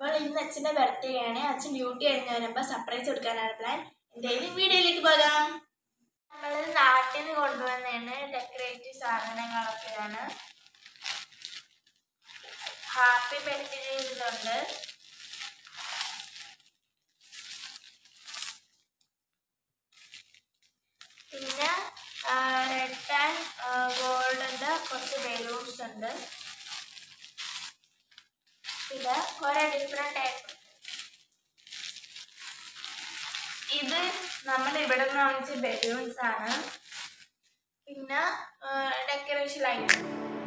അപ്പോൾ ഇന്ന് അച്ഛൻ്റെ ബർത്ത്ഡേ ആണ് അച്ഛൻ ഡ്യൂട്ടി കഴിഞ്ഞ് വരുമ്പോൾ സർപ്രൈസ് കൊടുക്കാനാണ് പ്ലാൻ എന്തായാലും വീഡിയോയിലേക്ക് പോകാം നമ്മൾ നാട്ടിൽ നിന്ന് കൊണ്ടുവന്നതാണ് ഡെക്കറേറ്റീവ് സാധനങ്ങളൊക്കെയാണ് ഹാപ്പി ബർത്ത്ഡേ ഇതുണ്ട് പിന്നെ റെഡ് ആൻഡ് ഗോൾഡിൻ്റെ കുറച്ച് ബലൂൺസ് ഉണ്ട് പിന്നെ കുറെ ഡിഫറെന്റ് ടൈപ്പ് ഇത് നമ്മൾ ഇവിടെ നിന്ന് വാങ്ങിച്ച ബലൂൺസ് ആണ് പിന്നെ ഡെക്കറേഷൻ ലൈറ്റ്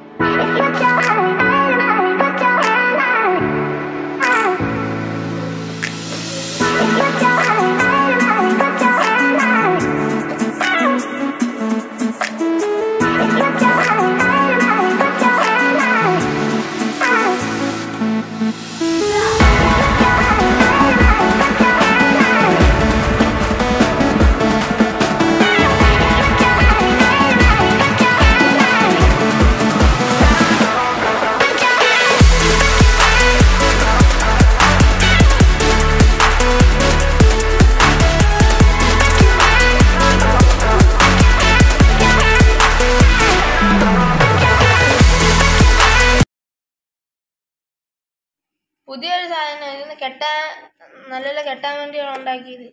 പുതിയൊരു സാധനം ഇതിന് കെട്ടാൻ നല്ല കെട്ടാൻ വേണ്ടിയാണ് ഉണ്ടാക്കിയത്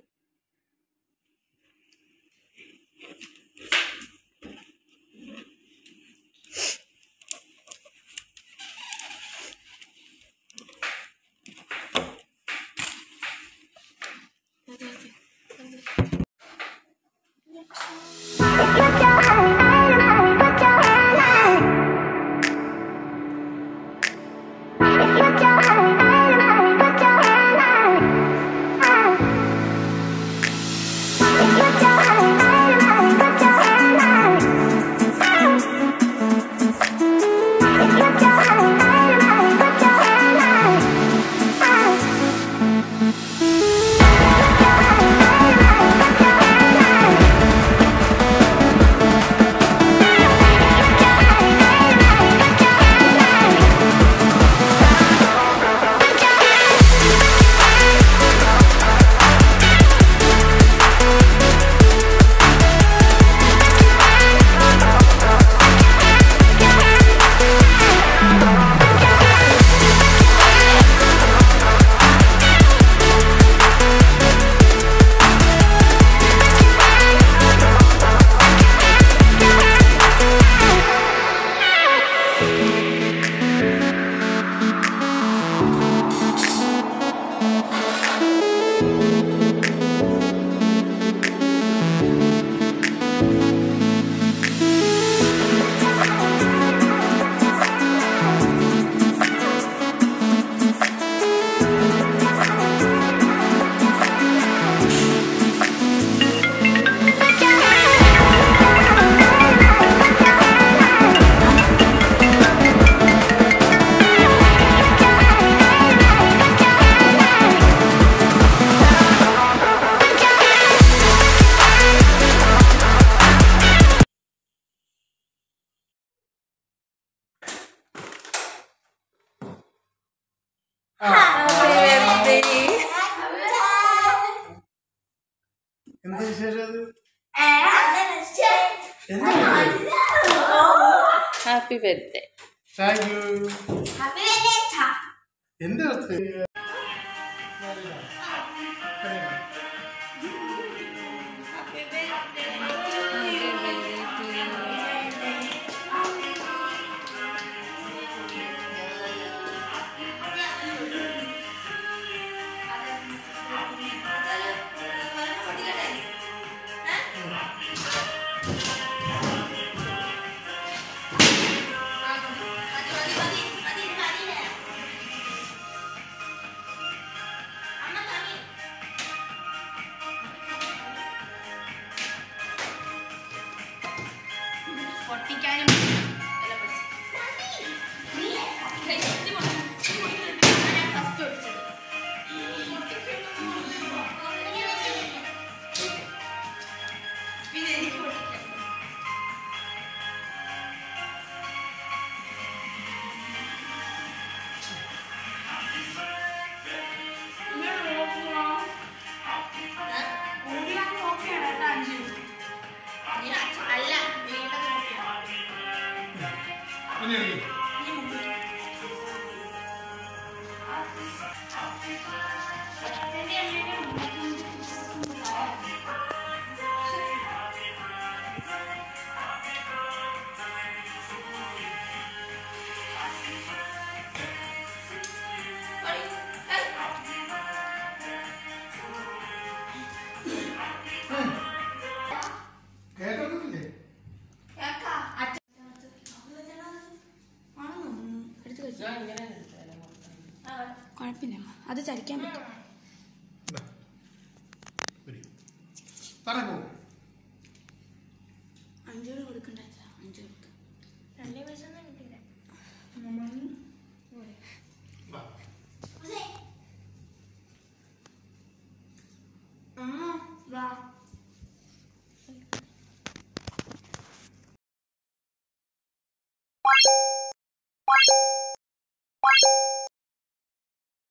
എന്താ വിശേഷം അത് എന്താ ഹാപ്പി ബർത്ത്ഡേ താങ്ക് യു എന്താ അർത്ഥം അമ്മ ഇനി എടുക്ക്. കേട്ടൊന്നുമില്ലേ കുഴപ്പമില്ല അത് ചലിക്കാൻ പറ്റും ഇതാ. വരി. തറക്കോ അഞ്ചൂറ് കൊടുക്കണ്ട അഞ്ചൂറ് രണ്ടേ പൈസ ഒന്നും കിട്ടിയില്ല വാ. അമ്മ വാ